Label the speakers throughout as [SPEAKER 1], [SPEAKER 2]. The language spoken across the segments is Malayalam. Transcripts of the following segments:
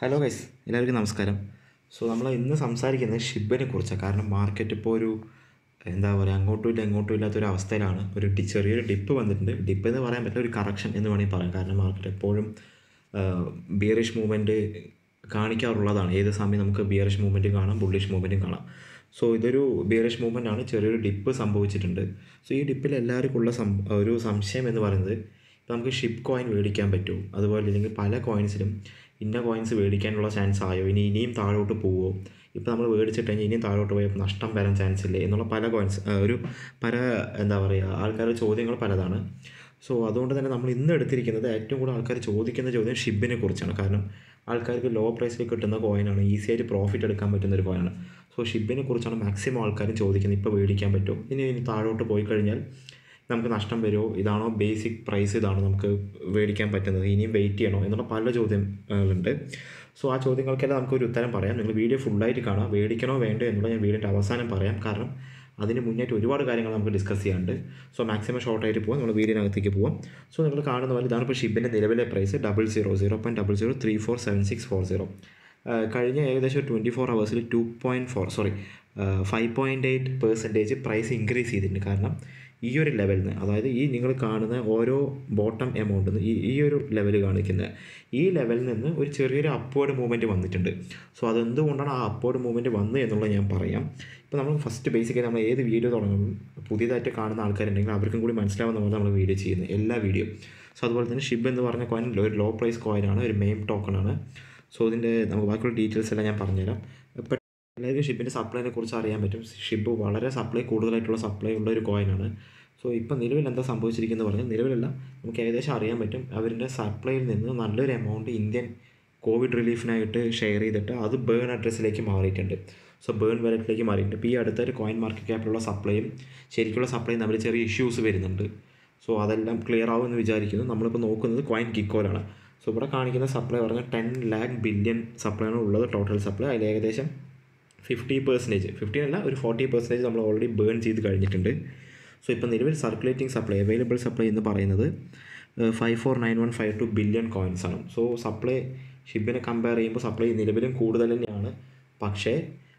[SPEAKER 1] ഹലോ ഗൈസ് എല്ലാവർക്കും നമസ്കാരം സോ നമ്മൾ ഇന്ന് സംസാരിക്കുന്നത് ഷിബിനെ കുറിച്ചാണ് കാരണം മാർക്കറ്റ് ഇപ്പോൾ ഒരു എന്താ പറയുക അങ്ങോട്ടും ഇല്ല ഇങ്ങോട്ടും ഇല്ലാത്തൊരു അവസ്ഥയിലാണ് ഒരു ഡി ചെറിയൊരു ഡിപ്പ് വന്നിട്ടുണ്ട് ഡിപ്പ് എന്ന് പറയാൻ പറ്റില്ല ഒരു കറക്ഷൻ എന്ന് വേണമെങ്കിൽ പറയാം കാരണം മാർക്കറ്റ് എപ്പോഴും ബിയറിഷ് മൂവ്മെൻറ്റ് കാണിക്കാറുള്ളതാണ് ഏത് സമയം നമുക്ക് ബിയറിഷ് മൂവ്മെൻറ്റും കാണാം ബുള്ളിഷ് മൂവ്മെൻറ്റും കാണാം സോ ഇതൊരു ബിയറിഷ് മൂവ്മെൻ്റ് ആണ് ചെറിയൊരു ഡിപ്പ് സംഭവിച്ചിട്ടുണ്ട് സോ ഈ ഡിപ്പിൽ എല്ലാവർക്കും ഉള്ള സം ഒരു സംശയം എന്ന് പറയുന്നത് ഇപ്പോൾ നമുക്ക് ഷിപ്പ് കോയിൻ മേടിക്കാൻ പറ്റുമോ അതുപോലെ അല്ലെങ്കിൽ പല കോയിൻസിലും ഇന്ന കോയിൻസ് മേടിക്കാനുള്ള ചാൻസ് ആയോ ഇനി ഇനിയും താഴോട്ട് പോവോ ഇപ്പോൾ നമ്മൾ മേടിച്ചിട്ട് കഴിഞ്ഞാൽ ഇനിയും താഴോട്ട് പോയാൽ നഷ്ടം വരാൻ ചാൻസ് ഇല്ലേ എന്നുള്ള പല കോയിൻസ് ഒരു പല എന്താ പറയുക ആൾക്കാരുടെ ചോദ്യങ്ങൾ പലതാണ് സോ അതുകൊണ്ട് തന്നെ നമ്മൾ ഇന്ന് എടുത്തിരിക്കുന്നത് ഏറ്റവും കൂടുതൽ ആൾക്കാർ ചോദിക്കുന്ന ചോദ്യം ഷിബിനെ കുറിച്ചാണ് കാരണം ആൾക്കാർക്ക് ലോ പ്രൈസിൽ കിട്ടുന്ന കോയിനാണ് ഈസി ആയിട്ട് പ്രോഫിറ്റ് എടുക്കാൻ പറ്റുന്ന ഒരു കോയിനാണ് സോ ഷിബിനെ കുറിച്ചാണ് മാക്സിമം ആൾക്കാരും ചോദിക്കുന്നത് ഇപ്പോൾ മേടിക്കാൻ പറ്റുമോ ഇനി ഇനി താഴോട്ട് പോയി കഴിഞ്ഞാൽ നമുക്ക് നഷ്ടം വരുമോ ഇതാണോ ബേസിക് പ്രൈസ് ഇതാണോ നമുക്ക് മേടിക്കാൻ പറ്റുന്നത് ഇനിയും വെയിറ്റ് ചെയ്യണോ എന്നുള്ള പല ചോദ്യങ്ങളുണ്ട് സോ ആ ചോദ്യങ്ങൾക്കെല്ലാം നമുക്കൊരു ഉത്തരം പറയാം നിങ്ങൾ വീഡിയോ ഫുള്ളായിട്ട് കാണാം മേടിക്കണോ വേണ്ടോ എന്നുള്ള ഞാൻ വീഡിയോൻ്റെ അവസാനം പറയാം കാരണം അതിന് മുന്നേറ്റ് ഒരുപാട് കാര്യങ്ങൾ നമുക്ക് ഡിസ്കസ് ചെയ്യാനുണ്ട് സോ മാക്സിമം ഷോർട്ടായിട്ട് പോകാം നമ്മൾ വീഡിയോനകത്തേക്ക് പോകാം സോ നിങ്ങൾ കാണുന്ന പോലെ ഇതാണ് ഇപ്പോൾ ഷിബിൻ്റെ നിലവിലെ price double zero zero point double zero three four seven six four zero കഴിഞ്ഞ ഏകദേശം ട്വൻറ്റി ഫോർ അവേഴ്സിൽ two point four sorry five point eight percentage price increase ചെയ്തിട്ടുണ്ട് കാരണം ഈ ഒരു ലെവലിൽ നിന്ന് അതായത് ഈ നിങ്ങൾ കാണുന്ന ഓരോ ബോട്ടം എമൗണ്ടിൽ നിന്ന് ഈ ഈ ഒരു ലെവൽ കാണിക്കുന്ന ഈ ലെവലിൽ നിന്ന് ഒരു ചെറിയൊരു അപ്വേർഡ് മൂവ്മെൻറ്റ് വന്നിട്ടുണ്ട് സോ അതെന്തുകൊണ്ടാണ് ആ അപ്വേർഡ് മൂവ്മെൻറ്റ് വന്നത് എന്നുള്ളത് ഞാൻ പറയാം ഇപ്പോൾ നമ്മൾ ഫസ്റ്റ് ബേസിക്കായി നമ്മൾ ഏത് വീഡിയോ തുടങ്ങുമ്പോൾ പുതിയതായിട്ട് കാണുന്ന ആൾക്കാരുണ്ടെങ്കിൽ അവർക്കും കൂടി മനസ്സിലാവുന്ന പോലെ നമ്മൾ വീഡിയോ ചെയ്യുന്നത് എല്ലാ വീഡിയോ സോ അതുപോലെ തന്നെ ഷിബ് എന്ന് പറഞ്ഞ കോയിൻ ഒരു ലോ പ്രൈസ് കോയിനാണ് ഒരു മെയിൻ ടോക്കണാണ് സോ ഇതിൻ്റെ നമുക്ക് ബാക്കിയുള്ള ഡീറ്റെയിൽസ് എല്ലാം ഞാൻ പറഞ്ഞുതരാം ഇപ്പം എല്ലാവർക്കും ഷിപ്പിൻ്റെ സപ്ലൈനെ കുറിച്ച് അറിയാൻ പറ്റും ഷിപ്പ് വളരെ സപ്ലൈ കൂടുതലായിട്ടുള്ള സപ്ലൈ ഉള്ള ഒരു കോയിനാണ് സോ ഇപ്പം നിലവിൽ എന്താ സംഭവിച്ചിരിക്കുന്നത് പറഞ്ഞാൽ നിലവിലല്ല നമുക്ക് ഏകദേശം അറിയാൻ പറ്റും അവരുടെ സപ്ലൈയിൽ നിന്ന് നല്ലൊരു എമൗണ്ട് ഇന്ത്യൻ കോവിഡ് റിലീഫിനായിട്ട് ഷെയർ ചെയ്തിട്ട് അത് ബേൺ അഡ്രസ്സിലേക്ക് മാറിയിട്ടുണ്ട് സോ ബേൺ വാലറ്റിലേക്ക് മാറിയിട്ടുണ്ട് ഇപ്പോൾ ഈ അടുത്തൊരു കോയിൻ മാർക്കറ്റ് ക്യാപ്പിലുള്ള സപ്ലൈയും ശരിക്കുള്ള സപ്ലൈയും തമ്മിൽ ചെറിയ ഇഷ്യൂസ് വരുന്നുണ്ട് സോ അതെല്ലാം ക്ലിയർ ആവുമെന്ന് വിചാരിക്കുന്നു നമ്മളിപ്പോൾ നോക്കുന്നത് കോയിൻ കിക്കോലാണ് സോ ഇവിടെ കാണിക്കുന്ന സപ്ലൈ പറഞ്ഞാൽ ടെൻ ലാക്ക് ബില്യൺ സപ്ലൈ ആണ് ഉള്ളത് ടോട്ടൽ സപ്ലൈ അതിൽ ഏകദേശം ഫിഫ്റ്റി പെർസെൻറ്റേജ് ഫിഫ്റ്റി അല്ല ഒരു ഫോർട്ടി പെർസെൻറ്റേജ് നമ്മൾ ഓൾറെഡി ബേൺ ചെയ്ത് കഴിഞ്ഞിട്ടുണ്ട് സോ ഇപ്പോൾ നിലവിൽ സർക്കുലേറ്റിംഗ് സപ്ലൈ അവൈലബിൾ സപ്ലൈ എന്ന് പറയുന്നത് five four nine one five two billion coins ആണ് സോ സപ്ലൈ ഷിപ്പിനെ കമ്പയർ ചെയ്യുമ്പോൾ സപ്ലൈ നിലവിലും കൂടുതൽ തന്നെയാണ് പക്ഷേ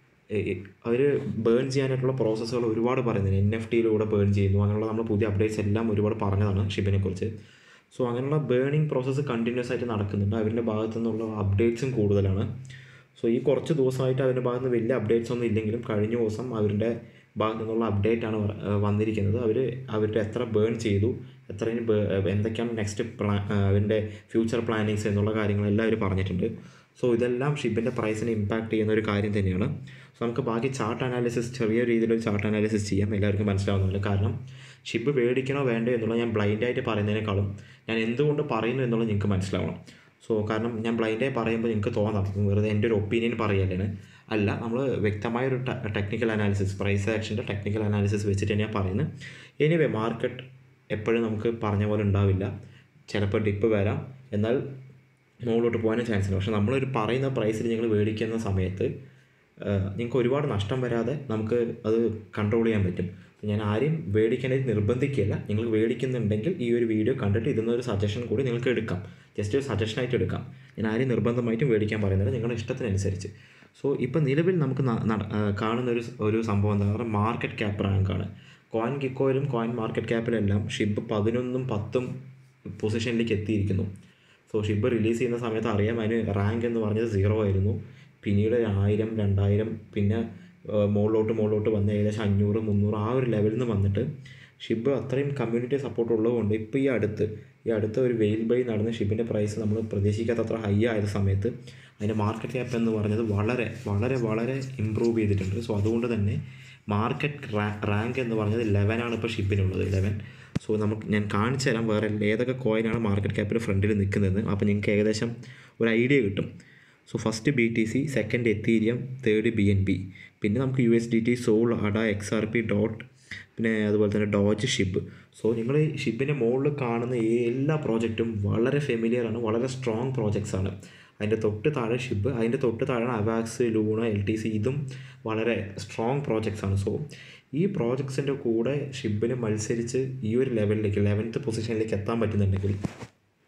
[SPEAKER 1] അവർ ബേൺ ചെയ്യാനായിട്ടുള്ള പ്രോസസ്സുകൾ ഒരുപാട് പറയുന്നുണ്ട് എൻ എഫ് ടിയിലൂടെ ബേൺ ചെയ്യുന്നു അങ്ങനെയുള്ള നമ്മൾ പുതിയ അപ്ഡേറ്റ്സ് എല്ലാം ഒരുപാട് പറഞ്ഞതാണ് ഷിപ്പിനെ കുറിച്ച് സോ അങ്ങനെയുള്ള ബേണിംഗ് പ്രോസസ്സ് കണ്ടിന്യൂസ് ആയിട്ട് നടക്കുന്നുണ്ട് അവരുടെ ഭാഗത്തു നിന്നുള്ള അപ്ഡേറ്റ്സും കൂടുതലാണ് സോ ഈ കുറച്ച് ദിവസമായിട്ട് അവരുടെ ഭാഗത്ത് നിന്ന് വലിയ അപ്ഡേറ്റ്സ് ഒന്നും ഇല്ലെങ്കിലും കഴിഞ്ഞ ദിവസം അവരുടെ ഭാഗത്തു നിന്നുള്ള അപ്ഡേറ്റ് ആണ് വന്നിരിക്കുന്നത് അവർ അവരുടെ എത്ര ബേൺ ചെയ്തു എത്ര എന്തൊക്കെയാണ് നെക്സ്റ്റ് പ്ലാ അവരുടെ ഫ്യൂച്ചർ പ്ലാനിങ്സ് എന്നുള്ള കാര്യങ്ങളെല്ലാം അവർ പറഞ്ഞിട്ടുണ്ട് സോ ഇതെല്ലാം ഷിപ്പിൻ്റെ പ്രൈസിനെ ഇമ്പാക്റ്റ് ചെയ്യുന്ന ഒരു കാര്യം തന്നെയാണ് സോ നമുക്ക് ബാക്കി ചാർട്ട് അനാലിസിസ് ചെറിയ രീതിയിലൊരു ചാർട്ട് അനാലിസിസ് ചെയ്യാം എല്ലാവർക്കും മനസ്സിലാവുന്നില്ല കാരണം ഷിപ്പ് മേടിക്കണോ വേണ്ടോ എന്നുള്ളത് ഞാൻ ബ്ലൈൻഡായിട്ട് പറയുന്നതിനേക്കാളും ഞാൻ എന്തുകൊണ്ട് പറയുന്നു എന്നുള്ളത് നിങ്ങൾക്ക് മനസ്സിലാവണം സോ കാരണം ഞാൻ ബ്ലൈൻഡായി പറയുമ്പോൾ നിങ്ങൾക്ക് തോന്നാം വെറുതെ എൻ്റെ ഒരു ഒപ്പീനിയൻ പറയല്ലാണ് അല്ല നമ്മൾ വ്യക്തമായ ഒരു ടെക്നിക്കൽ അനാലിസിസ് പ്രൈസ് ആക്ഷൻ്റെ ടെക്നിക്കൽ അനാലിസിസ് വെച്ചിട്ട് തന്നെയാണ് പറയുന്നത് എനിവേ മാർക്കറ്റ് എപ്പോഴും നമുക്ക് പറഞ്ഞ പോലെ ഉണ്ടാവില്ല ചിലപ്പോൾ ഡിപ്പ് വരാം എന്നാൽ മുകളിലോട്ട് പോകാനും ചാൻസ് ഉണ്ട് പക്ഷേ നമ്മളൊരു പറയുന്ന പ്രൈസിൽ നിങ്ങൾ മേടിക്കുന്ന സമയത്ത് നിങ്ങൾക്ക് ഒരുപാട് നഷ്ടം വരാതെ നമുക്ക് അത് കൺട്രോൾ ചെയ്യാൻ പറ്റും ഞാൻ ആരെയും മേടിക്കാനായിട്ട് നിർബന്ധിക്കുകയല്ല നിങ്ങൾ മേടിക്കുന്നുണ്ടെങ്കിൽ ഈ ഒരു വീഡിയോ കണ്ടിട്ട് ഇതിന്നൊരു സജഷൻ കൂടി നിങ്ങൾക്ക് എടുക്കാം ജസ്റ്റ് ഒരു സജഷനായിട്ട് എടുക്കാം ഞാൻ ആരെയും നിർബന്ധമായിട്ടും മേടിക്കാൻ പറയുന്നില്ല നിങ്ങളുടെ ഇഷ്ടത്തിനനുസരിച്ച് സോ ഇപ്പം നിലവിൽ നമുക്ക് കാണുന്ന ഒരു ഒരു സംഭവം എന്താ പറയുക മാർക്കറ്റ് ക്യാപ്പ് റാങ്കാണ് കോയിൻ കിക്കോയിലും കോയിൻ മാർക്കറ്റ് ക്യാപ്പിലെല്ലാം ഷിബ് പതിനൊന്നും പത്തും പൊസിഷനിലേക്ക് എത്തിയിരിക്കുന്നു സോ ഷിബ് റിലീസ് ചെയ്യുന്ന സമയത്ത് അറിയാം അതിന് റാങ്ക് എന്ന് പറഞ്ഞത് സീറോ ആയിരുന്നു പിന്നീട് ആയിരം രണ്ടായിരം പിന്നെ മുകളിലോട്ട് മുകളിലോട്ട് വന്ന് ഏകദേശം അഞ്ഞൂറ് മുന്നൂറ് ആ ഒരു ലെവലിൽ നിന്ന് വന്നിട്ട് ഷിബ് അത്രയും കമ്മ്യൂണിറ്റി സപ്പോർട്ട് ഉള്ളതുകൊണ്ട് ഇപ്പോൾ ഈ അടുത്ത് ഈ അടുത്ത ഒരു വെയിൽ ബൈ നടന്ന ഷിബിൻ്റെ പ്രൈസ് നമ്മൾ പ്രതീക്ഷിക്കാത്തത്ര ഹൈ ആയ സമയത്ത് അതിൻ്റെ മാർക്കറ്റ് ക്യാപ്പ് എന്ന് പറഞ്ഞത് വളരെ വളരെ വളരെ ഇമ്പ്രൂവ് ചെയ്തിട്ടുണ്ട് സോ അതുകൊണ്ട് തന്നെ മാർക്കറ്റ് റാങ്ക് എന്ന് പറഞ്ഞത് ലെവനാണ് ഇപ്പോൾ ഷിബിനുള്ളത് ലെവൻ സോ നമുക്ക് ഞാൻ കാണിച്ചു തരാം വേറെ ഏതൊക്കെ കോയിനാണ് മാർക്കറ്റ് ക്യാപ്പിൽ ഫ്രണ്ടിൽ നിൽക്കുന്നത് അപ്പോൾ നിങ്ങൾക്ക് ഏകദേശം ഒരു ഐഡിയ കിട്ടും so first B T C second Ethereum third B N B പിന്നെ നമുക്ക് U S D T Sol Ada X R P dot പിന്നെ അതുപോലെ തന്നെ ഡോജ് ഷിബ് സോ നിങ്ങൾ ഷിബിൻ്റെ മുകളിൽ കാണുന്ന ഈ എല്ലാ പ്രോജക്റ്റും വളരെ ഫെമിലിയർ ആണ് വളരെ സ്ട്രോങ് പ്രോജക്ട്സ് ആണ് അതിൻ്റെ തൊട്ട് താഴെ ഷിബ് അതിൻ്റെ തൊട്ട് താഴെ Avax Luna L T C ഇതും വളരെ സ്ട്രോങ് പ്രോജക്ട്സ് ആണ് സോ ഈ പ്രോജക്ട്സിൻ്റെ കൂടെ ഷിബിന് മത്സരിച്ച് ഈ ഒരു ലെവലിലേക്ക് ലെവൻത്ത് പൊസിഷനിലേക്ക് എത്താൻ പറ്റുന്നുണ്ടെങ്കിൽ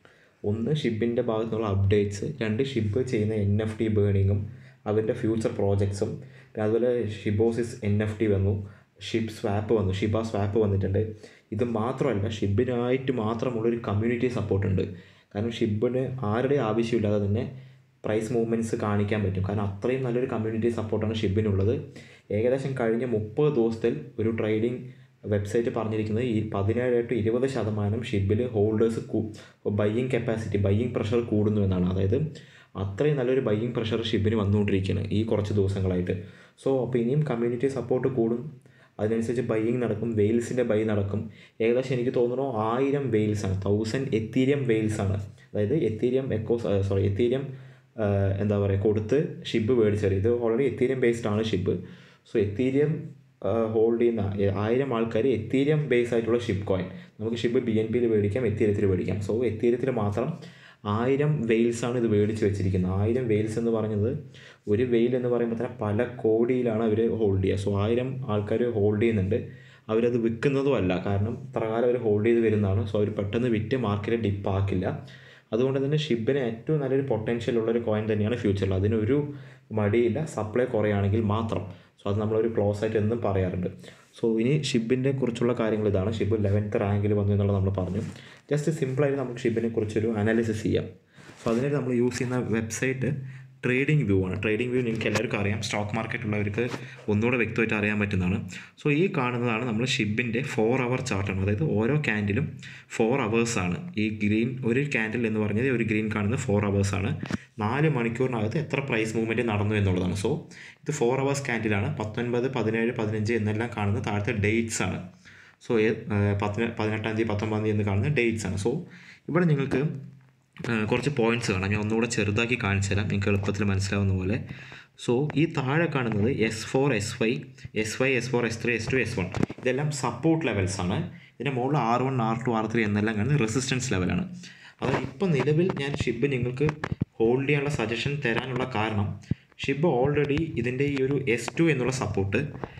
[SPEAKER 1] ഒന്ന് ഷിബിൻ്റെ ഭാഗത്തു നിന്നുള്ള അപ്ഡേറ്റ്സ് രണ്ട് ഷിബ് ചെയ്യുന്ന എൻ എഫ് ടി ബേണിങ്ങും അവരുടെ ഫ്യൂച്ചർ പ്രോജക്ട്സും അതുപോലെ ഷിബോസിസ് എൻ എഫ് ടി വന്നു ഷിബ് സ്വാപ്പ് വന്നു ഷിബ സ്വാപ്പ് വന്നിട്ടുണ്ട് ഇത് മാത്രമല്ല ഷിബിനായിട്ട് മാത്രമുള്ളൊരു കമ്മ്യൂണിറ്റി സപ്പോർട്ട് ഉണ്ട് കാരണം ഷിബിന് ആരുടെ ആവശ്യമില്ലാതെ തന്നെ പ്രൈസ് മൂവ്മെൻറ്റ്സ് കാണിക്കാൻ പറ്റും കാരണം അത്രയും നല്ലൊരു കമ്മ്യൂണിറ്റി സപ്പോർട്ടാണ് ഷിബിനുള്ളത് ഏകദേശം കഴിഞ്ഞ മുപ്പത് ദിവസത്തിൽ ഒരു ട്രേഡിംഗ് വെബ്സൈറ്റ് പറഞ്ഞിരിക്കുന്നത് ഈ പതിനേഴ് ടു ഇരുപത് ശതമാനം ഷിബിൽ holders buying capacity buying pressure കൂടുന്നു എന്നാണ് അതായത് അത്രയും നല്ലൊരു ബയ്യിങ് പ്രഷർ ഷിബിന് വന്നുകൊണ്ടിരിക്കുകയാണ് ഈ കുറച്ച് ദിവസങ്ങളായിട്ട് സോ അപ്പോൾ ഇനിയും കമ്മ്യൂണിറ്റി സപ്പോർട്ട് കൂടും അതിനനുസരിച്ച് ബയ്യിങ് നടക്കും വെയിൽസിൻ്റെ ബൈ നടക്കും ഏകദേശം എനിക്ക് തോന്നുന്നു ആയിരം വെയിൽസാണ് തൗസൻഡ് എത്തീരിയം വെയിൽസാണ് അതായത് എത്തീരിയം എക്കോസ് സോറി എത്തീരിയം എന്താ പറയുക കൊടുത്ത് ഷിബ് മേടിച്ചത് ഇത് ഓൾറെഡി എത്തീരിയം ബേസ്ഡ് ആണ് ഷിബ് സോ എത്തീരിയം ഹോൾഡ് ചെയ്യുന്ന ആയിരം ആൾക്കാർ എത്തീരിയം ബേസ് ആയിട്ടുള്ള ഷിബ് കോയിൻ നമുക്ക് ഷിബ് ബി എൻ പിയിൽ മേടിക്കാം എത്തീരിയത്തിൽ മേടിക്കാം സോ എത്തീരിയത്തിൽ മാത്രം ആയിരം വെയിൽസാണ് ഇത് മേടിച്ച് വെച്ചിരിക്കുന്നത് ആയിരം വെയിൽസ് എന്ന് പറഞ്ഞത് ഒരു വെയിൽ എന്ന് പറയുമ്പോൾ തന്നെ പല കോടിയിലാണ് അവർ ഹോൾഡ് ചെയ്യുക സോ ആയിരം ആൾക്കാർ ഹോൾഡ് ചെയ്യുന്നുണ്ട് അവരത് വിൽക്കുന്നതും അല്ല കാരണം പ്രകാരം അവർ ഹോൾഡ് ചെയ്ത് വരുന്നതാണ് സോ അവർ പെട്ടെന്ന് വിറ്റ് മാർക്കറ്റ് ഡിപ്പ് ആക്കില്ല അതുകൊണ്ട് തന്നെ ഷിബിന് ഏറ്റവും നല്ലൊരു പൊട്ടൻഷ്യൽ ഉള്ളൊരു കോയിൻ തന്നെയാണ് ഫ്യൂച്ചറിൽ അതിനൊരു മടിയില്ല സപ്ലൈ കുറയുകയാണെങ്കിൽ മാത്രം സോ അത് നമ്മളൊരു ക്ലോസ് ആയിട്ട് എന്നും പറയാറുണ്ട് സോ ഇനി ഷിബിൻ്റെ കുറിച്ചുള്ള കാര്യങ്ങൾ ഇതാണ് ഷിബ് ലെവൻത്ത് റാങ്കിൽ വന്നു എന്നുള്ളത് നമ്മൾ പറഞ്ഞു ജസ്റ്റ് സിമ്പിളായിട്ട് നമുക്ക് ഷിബിനെ കുറിച്ചൊരു അനാലിസിസ് ചെയ്യാം സോ അതിനായിട്ട് നമ്മൾ യൂസ് ചെയ്യുന്ന വെബ്സൈറ്റ് ട്രേഡിംഗ് വ്യൂ ആണ് ട്രേഡിംഗ് വ്യൂ നിങ്ങൾക്ക് എല്ലാവർക്കും അറിയാം സ്റ്റോക്ക് മാർക്കറ്റ് ഉള്ളവർക്ക് ഒന്നുകൂടെ വ്യക്തമായിട്ട് അറിയാൻ പറ്റുന്നതാണ് സോ ഈ കാണുന്നതാണ് നമ്മൾ ഷിബിൻ്റെ ഫോർ അവർ ചാർട്ടാണ് അതായത് ഓരോ ക്യാൻഡിലും ഫോർ ആണ് ഈ ഗ്രീൻ ഒരു ക്യാൻഡിൽ എന്ന് പറഞ്ഞത് ഒരു ഗ്രീൻ കാണുന്നത് ഫോർ ആണ് നാല് മണിക്കൂറിനകത്ത് എത്ര പ്രൈസ് മൂവ്മെൻറ്റ് നടന്നു എന്നുള്ളതാണ് സോ ഇത് ഫോർ അവേഴ്സ് ക്യാൻഡിലാണ് പത്തൊൻപത് പതിനേഴ് പതിനഞ്ച് എന്നെല്ലാം കാണുന്ന താഴത്തെ ഡേറ്റ്സ് ആണ് സോ പതിനെ പതിനെട്ടാം തീയതി പത്തൊമ്പതാം തീയതി എന്ന് കാണുന്ന ഡേറ്റ്സ് ആണ് സോ ഇവിടെ നിങ്ങൾക്ക് കുറച്ച് പോയിന്റ്സ് കാണാം ഞാൻ ഒന്നുകൂടെ ചെറുതാക്കി കാണിച്ചു തരാം നിങ്ങൾക്ക് എളുപ്പത്തിൽ മനസ്സിലാവുന്ന പോലെ സോ ഈ താഴെ കാണുന്നത് S four S five S five S four S three S two S one ഇതെല്ലാം സപ്പോർട്ട് ലെവൽസ് ആണ് ഇതിൻ്റെ മുകളിൽ R one R two R three എന്നെല്ലാം കാണുന്നത് റെസിസ്റ്റൻസ് ലെവലാണ് അതായത് ഇപ്പോൾ നിലവിൽ ഞാൻ ഷിബ് നിങ്ങൾക്ക് ഹോൾഡ് ചെയ്യാനുള്ള സജഷൻ തരാനുള്ള കാരണം ഷിബ് ഓൾറെഡി ഇതിൻ്റെ ഈ ഒരു എസ് ടു എന്നുള്ള സപ്പോർട്ട്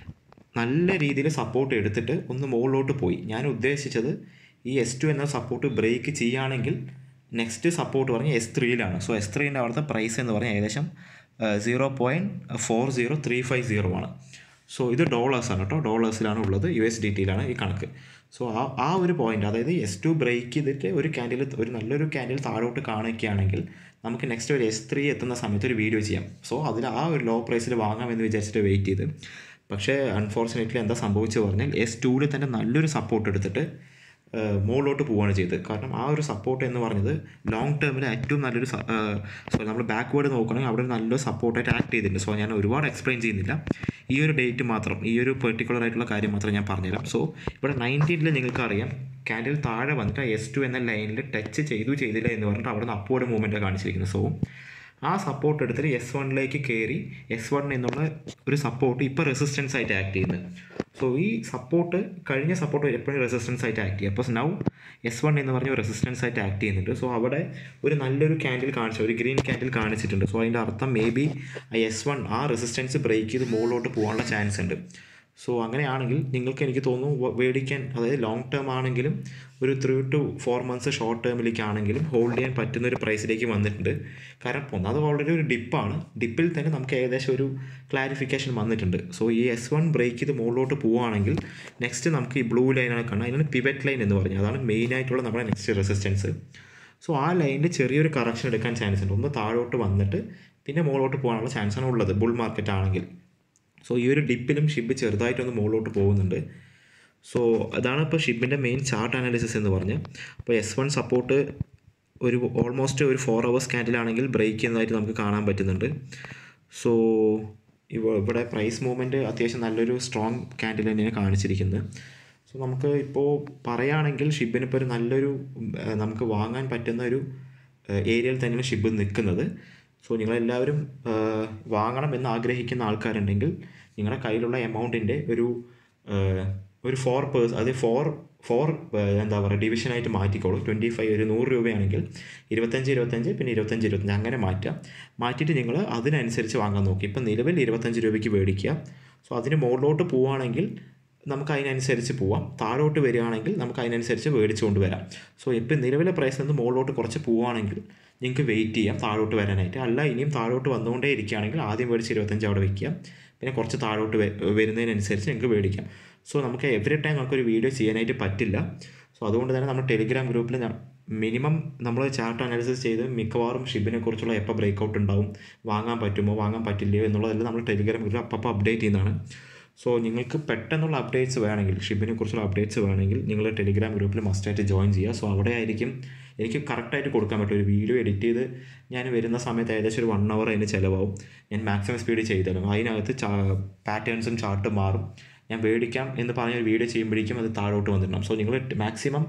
[SPEAKER 1] നല്ല രീതിയിൽ സപ്പോർട്ട് എടുത്തിട്ട് ഒന്ന് മുകളിലോട്ട് പോയി ഞാൻ ഉദ്ദേശിച്ചത് ഈ എസ് ടു എന്ന സപ്പോർട്ട് ബ്രേക്ക് ചെയ്യുകയാണെങ്കിൽ നെക്സ്റ്റ് സപ്പോർട്ട് പറഞ്ഞാൽ എസ് ത്രീയിലാണ് സോ എസ് ത്രീൻ്റെ അവിടുത്തെ പ്രൈസ് എന്ന് പറഞ്ഞാൽ ഏകദേശം zero point four zero three five zero ആണ് സോ ഇത് ഡോളേഴ്സാണ് കേട്ടോ ഡോളേഴ്സിലാണ് ഉള്ളത് യു എസ് ഡി ടിയിലാണ് ഈ കണക്ക് സോ ആ ആ ഒരു പോയിന്റ് അതായത് എസ് ടു ബ്രേക്ക് ചെയ്തിട്ട് ഒരു ക്യാൻഡിൽ ഒരു നല്ലൊരു ക്യാൻഡിൽ താഴോട്ട് കാണിക്കുകയാണെങ്കിൽ നമുക്ക് നെക്സ്റ്റ് ഒരു എസ് ത്രീ എത്തുന്ന സമയത്ത് ഒരു വീഡിയോ ചെയ്യാം സോ അതിൽ ആ ഒരു ലോ പ്രൈസിൽ വാങ്ങാമെന്ന് വിചാരിച്ചിട്ട് വെയിറ്റ് ചെയ്ത് പക്ഷേ അൺഫോർച്ചുനേറ്റ്ലി എന്താ സംഭവിച്ചു പറഞ്ഞാൽ എസ് ടുവിൽ തന്നെ നല്ലൊരു സപ്പോർട്ട് എടുത്തിട്ട് മുകളിലോട്ട് പോവുകയാണ് ചെയ്തത് കാരണം ആ ഒരു സപ്പോർട്ട് എന്ന് പറഞ്ഞത് ലോങ് ടേമിൽ ഏറ്റവും നല്ലൊരു സോ നമ്മൾ ബാക്ക്വേർഡ് നോക്കുകയാണെങ്കിൽ അവിടെ നല്ലൊരു സപ്പോർട്ടായിട്ട് ആക്ട് ചെയ്തിട്ടുണ്ട് സോ ഞാൻ ഒരുപാട് എക്സ്പ്ലെയിൻ ചെയ്യുന്നില്ല ഈ ഒരു ഡേറ്റ് മാത്രം ഈ ഒരു പെർട്ടിക്കുലർ ആയിട്ടുള്ള കാര്യം മാത്രം ഞാൻ പറഞ്ഞുതരാം സോ ഇവിടെ നയൻറ്റീനിൽ നിങ്ങൾക്ക് അറിയാം ക്യാൻഡിൽ താഴെ വന്നിട്ട് എസ് ടു എന്ന ലൈനിൽ ടച്ച് ചെയ്തു ചെയ്തില്ല എന്ന് പറഞ്ഞിട്ട് അവിടെ നിന്ന് അപ്വേർഡ് മൂവ്മെൻറ്റാണ് കാണിച്ചിരിക്കുന്നത് സോ ആ സപ്പോർട്ട് എടുത്തിട്ട് എസ് വണ്ണിലേക്ക് കയറി എസ് വൺ എന്നുള്ള ഒരു സപ്പോർട്ട് ഇപ്പോൾ റെസിസ്റ്റൻസ് ആയിട്ട് ആക്ട് ചെയ്യുന്നത് സോ ഈ സപ്പോർട്ട് കഴിഞ്ഞ സപ്പോർട്ട് എപ്പോഴും റെസിസ്റ്റൻസ് ആയിട്ട് ആക്ട് ചെയ്യും അപ്പോൾ നൗ എസ് വൺ എന്ന് പറഞ്ഞ റെസിസ്റ്റൻസ് ആയിട്ട് ആക്ട് ചെയ്യുന്നുണ്ട് സോ അവിടെ ഒരു നല്ലൊരു ക്യാൻഡിൽ കാണിച്ചു ഒരു ഗ്രീൻ ക്യാൻഡിൽ കാണിച്ചിട്ടുണ്ട് സോ അതിൻ്റെ അർത്ഥം മേ ബി ആ എസ് വൺ ആ റെസിസ്റ്റൻസ് ബ്രേക്ക് ചെയ്ത് മുകളിലോട്ട് പോകാനുള്ള ചാൻസ് ഉണ്ട് സോ അങ്ങനെയാണെങ്കിൽ നിങ്ങൾക്ക് എനിക്ക് തോന്നുന്നു മേടിക്കാൻ അതായത് ലോങ് ടേം ആണെങ്കിലും ഒരു three two four months short ടേമിലേക്കാണെങ്കിലും ഹോൾഡ് ചെയ്യാൻ പറ്റുന്ന ഒരു പ്രൈസിലേക്ക് വന്നിട്ടുണ്ട് കാരണം ഒന്നാമത് ഓൾറെഡി ഒരു ഡിപ്പാണ് ഡിപ്പിൽ തന്നെ നമുക്ക് ഏകദേശം ഒരു ക്ലാരിഫിക്കേഷൻ വന്നിട്ടുണ്ട് സോ ഈ എസ് വൺ ബ്രേക്ക് ചെയ്ത് മുകളിലോട്ട് പോവുകയാണെങ്കിൽ നെക്സ്റ്റ് നമുക്ക് ഈ ബ്ലൂ ലൈനാണ് കാണാം അതിനാണ് പിവറ്റ് ലൈൻ എന്ന് പറഞ്ഞത് അതാണ് മെയിനായിട്ടുള്ള നമ്മുടെ നെക്സ്റ്റ് റെസിസ്റ്റൻസ് സോ ആ ലൈനിൽ ചെറിയൊരു കറക്ഷൻ എടുക്കാൻ ചാൻസ് ഉണ്ട് ഒന്ന് താഴോട്ട് വന്നിട്ട് പിന്നെ മുകളിലോട്ട് പോകാനുള്ള ചാൻസാണ് ഉള്ളത് ബുൾ മാർക്കറ്റ് ആണെങ്കിൽ സോ ഈ ഒരു ഡിപ്പിലും ഷിബ് ചെറുതായിട്ടൊന്ന് മുകളിലോട്ട് പോകുന്നുണ്ട് സോ അതാണ് ഇപ്പോൾ ഷിബിൻ്റെ മെയിൻ ചാർട്ട് അനാലിസിസ് എന്ന് പറഞ്ഞ് അപ്പോൾ എസ് വൺ സപ്പോർട്ട് ഒരു ഓൾമോസ്റ്റ് ഒരു ഫോർ അവേഴ്സ് ക്യാൻഡിലാണെങ്കിൽ ബ്രേക്ക് ചെയ്യുന്നതായിട്ട് നമുക്ക് കാണാൻ പറ്റുന്നുണ്ട് സോ ഇവ ഇവിടെ പ്രൈസ് മൂവ്മെൻറ്റ് അത്യാവശ്യം നല്ലൊരു സ്ട്രോങ് ക്യാൻഡിൽ തന്നെയാണ് കാണിച്ചിരിക്കുന്നത് സോ നമുക്ക് ഇപ്പോൾ പറയുകയാണെങ്കിൽ ഷിബിന് ഇപ്പോൾ ഒരു നല്ലൊരു നമുക്ക് വാങ്ങാൻ പറ്റുന്ന ഒരു ഏരിയയിൽ തന്നെയാണ് ഷിബ് നിൽക്കുന്നത് സോ നിങ്ങളെല്ലാവരും വാങ്ങണം എന്ന് ആഗ്രഹിക്കുന്ന ആൾക്കാരുണ്ടെങ്കിൽ നിങ്ങളുടെ കയ്യിലുള്ള എമൗണ്ടിൻ്റെ ഒരു ഒരു ഫോർ പേഴ്സ് അത് ഫോർ ഫോർ എന്താ പറയുക ഡിവിഷനായിട്ട് മാറ്റിക്കോളൂ ട്വൻറ്റി ഫൈവ് ഒരു നൂറ് രൂപയാണെങ്കിൽ ഇരുപത്തഞ്ച് ഇരുപത്തഞ്ച് പിന്നെ ഇരുപത്തഞ്ച് ഇരുപത്തഞ്ച് അങ്ങനെ മാറ്റാം മാറ്റിയിട്ട് നിങ്ങൾ അതിനനുസരിച്ച് വാങ്ങാൻ നോക്കി ഇപ്പം നിലവിൽ ഇരുപത്തഞ്ച് രൂപയ്ക്ക് മേടിക്കുക സോ അതിന് മുകളിലോട്ട് പോവുകയാണെങ്കിൽ നമുക്ക് അതിനനുസരിച്ച് പോവാം താഴോട്ട് വരികയാണെങ്കിൽ നമുക്ക് അതിനനുസരിച്ച് മേടിച്ചുകൊണ്ട് വരാം സോ ഇപ്പോൾ നിലവിലെ പ്രൈസിൽ നിന്ന് മുകളിലോട്ട് കുറച്ച് പോവുകയാണെങ്കിൽ നിങ്ങൾക്ക് വെയിറ്റ് ചെയ്യാം താഴോട്ട് വരാനായിട്ട് അല്ല ഇനിയും താഴോട്ട് വന്നുകൊണ്ടേ ഇരിക്കുകയാണെങ്കിൽ ആദ്യം മേടിച്ച് ഇരുപത്തഞ്ച് അവിടെ വെക്കാം പിന്നെ കുറച്ച് താഴോട്ട് വ- വരുന്നതിനനുസരിച്ച് നിങ്ങൾക്ക് മേടിക്കാം സോ നമുക്ക് എവറി ടൈം നമുക്കൊരു വീഡിയോ ചെയ്യാനായിട്ട് പറ്റില്ല സോ അതുകൊണ്ട് തന്നെ നമ്മൾ ടെലിഗ്രാം ഗ്രൂപ്പിൽ മിനിമം നമ്മൾ ചാർട്ട് അനാലിസിസ് ചെയ്ത് മിക്കവാറും ഷിബിനെ കുറിച്ചുള്ള എപ്പോൾ ബ്രേക്കൗട്ട് ഉണ്ടാവും വാങ്ങാൻ പറ്റുമോ വാങ്ങാൻ പറ്റില്ലയോ എന്നുള്ളതെല്ലാം നമ്മൾ ടെലിഗ്രാം ഗ്രൂപ്പിൽ അപ്പോൾ അപ്ഡേറ്റ് ചെയ്യുന്നതാണ് സോ നിങ്ങൾക്ക് പെട്ടെന്നുള്ള അപ്ഡേറ്റ്സ് വേണമെങ്കിൽ ഷിബിനെ കുറിച്ചുള്ള അപ്ഡേറ്റ്സ് വേണമെങ്കിൽ നിങ്ങൾ ടെലിഗ്രാം ഗ്രൂപ്പിൽ മസ്റ്റായിട്ട് ജോയിൻ ചെയ്യുക സോ അവിടെ ആയിരിക്കും എനിക്ക് കറക്റ്റായിട്ട് കൊടുക്കാൻ പറ്റും ഒരു വീഡിയോ എഡിറ്റ് ചെയ്ത് ഞാൻ വരുന്ന സമയത്ത് ഏകദേശം ഒരു വൺ അവർ അതിന് ചിലവാകും ഞാൻ മാക്സിമം സ്പീഡ് ചെയ്തുതരും അതിനകത്ത് പാറ്റേൺസും ചാർട്ടും മാറും ഞാൻ മേടിക്കാം എന്ന് പറഞ്ഞ ഒരു വീഡിയോ ചെയ്യുമ്പോഴേക്കും അത് താഴോട്ട് വന്നിട്ടുണ്ടാകും സോ നിങ്ങൾ മാക്സിമം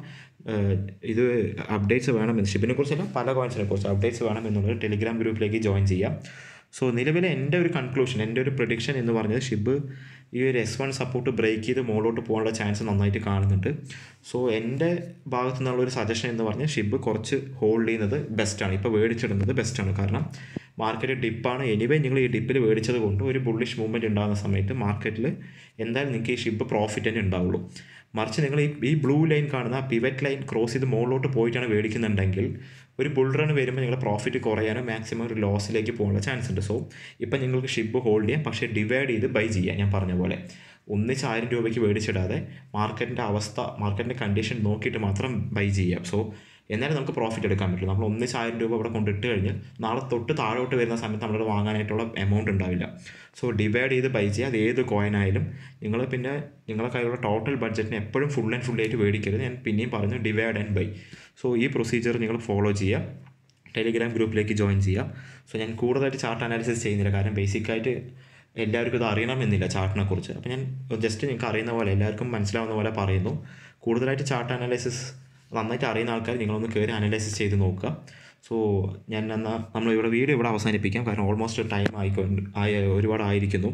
[SPEAKER 1] ഇത് അപ്ഡേറ്റ്സ് വേണമെന്ന് ഷിബിനെ കുറിച്ചല്ല പല കോയിൻസിനെ കുറിച്ച് അപ്ഡേറ്റ്സ് വേണമെന്നുള്ളത് ടെലിഗ്രാം ഗ്രൂപ്പിലേക്ക് ജോയിൻ ചെയ്യാം സോ നിലവിലെ എൻ്റെ ഒരു കൺക്ലൂഷൻ എൻ്റെ ഒരു പ്രൊഡിക്ഷൻ എന്ന് പറഞ്ഞത് ഷിബ് ഈ ഒരു എസ് വൺ സപ്പോർട്ട് ബ്രേക്ക് ചെയ്ത് മുകളിലോട്ട് പോകാനുള്ള ചാൻസ് നന്നായിട്ട് കാണുന്നുണ്ട് സോ എൻ്റെ ഭാഗത്തു നിന്നുള്ള ഒരു സജഷൻ എന്ന് പറഞ്ഞാൽ ഷിബ് കുറച്ച് ഹോൾഡ് ചെയ്യുന്നത് ബെസ്റ്റാണ് ഇപ്പോൾ മേടിച്ചിടുന്നത് ബെസ്റ്റാണ് കാരണം മാർക്കറ്റ് ഡിപ്പാണ് എനിവേ നിങ്ങൾ ഈ ഡിപ്പിൽ മേടിച്ചത് കൊണ്ട് ഒരു ബുള്ളിഷ് മൂവ്മെൻറ്റ് ഉണ്ടാകുന്ന സമയത്ത് മാർക്കറ്റിൽ എന്തായാലും നിങ്ങൾക്ക് ഈ ഷിബ് പ്രോഫിറ്റ് തന്നെ ഉണ്ടാവുള്ളൂ മറിച്ച് നിങ്ങൾ ഈ ഈ ബ്ലൂ ലൈൻ കാണുന്ന പിവറ്റ് ലൈൻ ക്രോസ് ചെയ്ത് മുകളിലോട്ട് പോയിട്ടാണ് മേടിക്കുന്നുണ്ടെങ്കിൽ ഒരു ബുൾ റൺ വരുമ്പോൾ നിങ്ങളുടെ പ്രോഫിറ്റ് കുറയാനും മാക്സിമം ഒരു ലോസിലേക്ക് പോകാനുള്ള ചാൻസ് ഉണ്ട് സോ ഇപ്പം നിങ്ങൾക്ക് ഷിപ്പ് ഹോൾഡ് ചെയ്യാം പക്ഷേ ഡിവൈഡ് ചെയ്ത് ബൈ ചെയ്യാം ഞാൻ പറഞ്ഞ പോലെ ഒന്നിച്ച് ആയിരം രൂപയ്ക്ക് മേടിച്ചിടാതെ മാർക്കറ്റിൻ്റെ അവസ്ഥ മാർക്കറ്റിൻ്റെ കണ്ടീഷൻ നോക്കിയിട്ട് മാത്രം ബൈ ചെയ്യാം സോ എന്നാലും നമുക്ക് പ്രോഫിറ്റ് എടുക്കാൻ പറ്റും നമ്മൾ ഒന്നിച്ച് ആയിരം രൂപ ഇവിടെ കൊണ്ടിട്ട് കഴിഞ്ഞാൽ നാളെ തൊട്ട് താഴോട്ട് വരുന്ന സമയത്ത് നമ്മളത് വാങ്ങാനായിട്ടുള്ള എമൗണ്ട് ഉണ്ടാവില്ല സോ ഡിവൈഡ് ചെയ്ത് ബൈ ചെയ്യുക അത് ഏത് കോയിൻ ആയാലും നിങ്ങൾ പിന്നെ നിങ്ങളുടെ കയ്യിലുള്ള ടോട്ടൽ ബഡ്ജറ്റിന് എപ്പോഴും ഫുൾ ആൻഡ് ഫുൾ ആയിട്ട് മേടിക്കരുത് ഞാൻ പിന്നെയും പറഞ്ഞു ഡിവൈഡ് ആൻഡ് ബൈ സോ ഈ പ്രൊസീജിയർ നിങ്ങൾ ഫോളോ ചെയ്യുക ടെലിഗ്രാം ഗ്രൂപ്പിലേക്ക് ജോയിൻ ചെയ്യാം സോ ഞാൻ കൂടുതലായിട്ട് ചാർട്ട് അനാലിസിസ് ചെയ്യുന്നില്ല കാരണം ബേസിക്കായിട്ട് എല്ലാവർക്കും ഇത് അറിയണമെന്നില്ല ചാർട്ടിനെ കുറിച്ച് അപ്പോൾ ഞാൻ ജസ്റ്റ് നിങ്ങൾക്ക് അറിയുന്ന പോലെ എല്ലാവർക്കും മനസ്സിലാവുന്ന പോലെ പറയുന്നു കൂടുതലായിട്ട് ചാർട്ട് അനാലിസിസ് നന്നായിട്ട് അറിയുന്ന ആൾക്കാർ നിങ്ങളൊന്ന് കയറി അനലൈസിസ് ചെയ്ത് നോക്കുക സോ ഞാൻ എന്നാൽ നമ്മളിവിടെ വീഡിയോ ഇവിടെ അവസാനിപ്പിക്കാം കാരണം ഓൾമോസ്റ്റ് ടൈം ആയിക്കൊണ്ട് ആയ ഒരുപാട് ആയിരിക്കുന്നു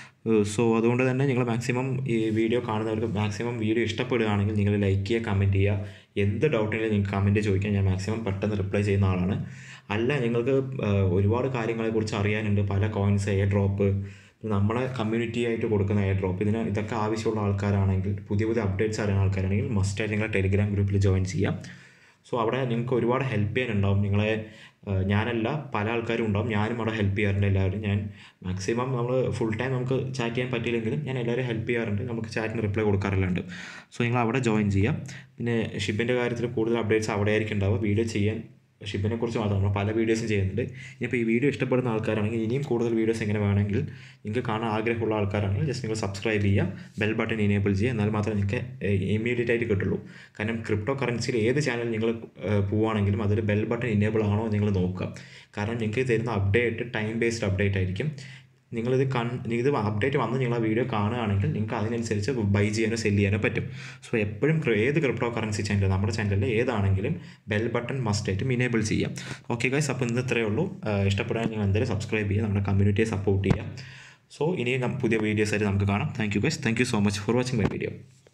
[SPEAKER 1] സോ അതുകൊണ്ട് തന്നെ നിങ്ങൾ മാക്സിമം ഈ വീഡിയോ കാണുന്നവർക്ക് മാക്സിമം വീഡിയോ ഇഷ്ടപ്പെടുകയാണെങ്കിൽ നിങ്ങൾ ലൈക്ക് ചെയ്യുക കമൻറ്റ് ചെയ്യുക എന്ത് ഡൗട്ടുണ്ടെങ്കിലും നിങ്ങൾക്ക് കമൻറ്റ് ചോദിക്കാൻ ഞാൻ മാക്സിമം പെട്ടെന്ന് റിപ്ലൈ ചെയ്യുന്ന ആളാണ് അല്ല നിങ്ങൾക്ക് ആ, ഒരുപാട് കാര്യങ്ങളെക്കുറിച്ച് അറിയാനുണ്ട് പല കോയിൻസ് എയർ ഡ്രോപ്പ് നമ്മളെ കമ്മ്യൂണിറ്റി ആയിട്ട് കൊടുക്കുന്ന എയർ ഡ്രോപ്പ് ഇതിന് ഇതൊക്കെ ആവശ്യമുള്ള ആൾക്കാരാണെങ്കിൽ പുതിയ പുതിയ അപ്ഡേറ്റ്സ് അറിയുന്ന ആൾക്കാരാണെങ്കിൽ മസ്റ്റായിട്ട് നിങ്ങൾ ടെലിഗ്രാം ഗ്രൂപ്പിൽ ജോയിൻ ചെയ്യാം സോ അവിടെ നിങ്ങൾക്ക് ഒരുപാട് ഹെൽപ്പ് ചെയ്യാനുണ്ടാവും നിങ്ങളെ ആ, ഞാനല്ല പല ആൾക്കാരും ഉണ്ടാവും ഞാനും അവിടെ ഹെൽപ്പ് ചെയ്യാറുണ്ട് എല്ലാവരും ഞാൻ മാക്സിമം നമ്മൾ ഫുൾ ടൈം നമുക്ക് ചാറ്റ് ചെയ്യാൻ പറ്റിയില്ലെങ്കിലും ഞാൻ എല്ലാവരും ഹെൽപ്പ് ചെയ്യാറുണ്ട് നമുക്ക് ചാറ്റിന് റിപ്ലൈ കൊടുക്കാറുണ്ട് സോ നിങ്ങൾ അവിടെ ജോയിൻ ചെയ്യാം പിന്നെ ഷിപ്പിൻ്റെ കാര്യത്തിൽ കൂടുതൽ അപ്ഡേറ്റ്സ് അവിടെ ആയിരിക്കും ഉണ്ടാവുക വീഡിയോ ചെയ്യാൻ ഷിപ്പിനെ കുറിച്ച് മാത്രം നമ്മൾ പല വീഡിയോസും ചെയ്യുന്നുണ്ട് ഇനിയിപ്പോൾ ഈ വീഡിയോ ഇഷ്ടപ്പെടുന്ന ആൾക്കാരാണെങ്കിൽ ഇനിയും കൂടുതൽ വീഡിയോസ് എങ്ങനെ വേണമെങ്കിൽ നിങ്ങൾക്ക് കാണാൻ ആഗ്രഹമുള്ള ആൾക്കാരാണെങ്കിൽ ജസ്റ്റ് നിങ്ങൾ സബ്സ്ക്രൈബ് ചെയ്യുക ബെൽ ബട്ടൺ ഇനേബിൾ ചെയ്യുക എന്നാൽ മാത്രമേ നിങ്ങൾക്ക് ഇമ്മീഡിയറ്റ് ആയിട്ട് കിട്ടുള്ളൂ കാരണം ക്രിപ്റ്റോ കറൻസിയിൽ ഏത് ചാനൽ നിങ്ങൾ പോവുകയാണെങ്കിലും അതിൽ ബെൽ ബട്ടൺ ഇനേബിൾ ആണോ എന്ന് നിങ്ങൾ നോക്കുക കാരണം നിങ്ങൾക്ക് തരുന്ന അപ്ഡേറ്റ് ടൈം ബേസ്ഡ് അപ്ഡേറ്റ് ആയിരിക്കും നിങ്ങളിത് കൺ ഇത് അപ്ഡേറ്റ് വന്ന് നിങ്ങൾ ആ വീഡിയോ കാണുകയാണെങ്കിൽ നിങ്ങൾക്ക് അതിനനുസരിച്ച് ബൈ ചെയ്യാനോ സെല് ചെയ്യാനോ പറ്റും സോ എപ്പോഴും ക്ര- ഏത് ക്രിപ്റ്റോ കറൻസി ചാനൽ നമ്മുടെ ചാനലിൽ ഏതാണെങ്കിലും ബെൽ ബട്ടൺ മസ്റ്റ് ആയിട്ടും ഇനേബിൾ ചെയ്യാം ഓക്കെ ഗൈസ് അപ്പോൾ ഇന്ന് ഇത്രയേ ഉള്ളൂ ആഹ് ഇഷ്ടപ്പെടാൻ നിങ്ങൾ എന്തായാലും സബ്സ്ക്രൈബ് ചെയ്യുക നമ്മുടെ കമ്മ്യൂണിറ്റിയെ സപ്പോർട്ട് ചെയ്യാം സോ ഇനിയും നം- പുതിയ വീഡിയോസ് ആയിട്ട് നമുക്ക് കാണാം thank you guys thank you so much for watching my video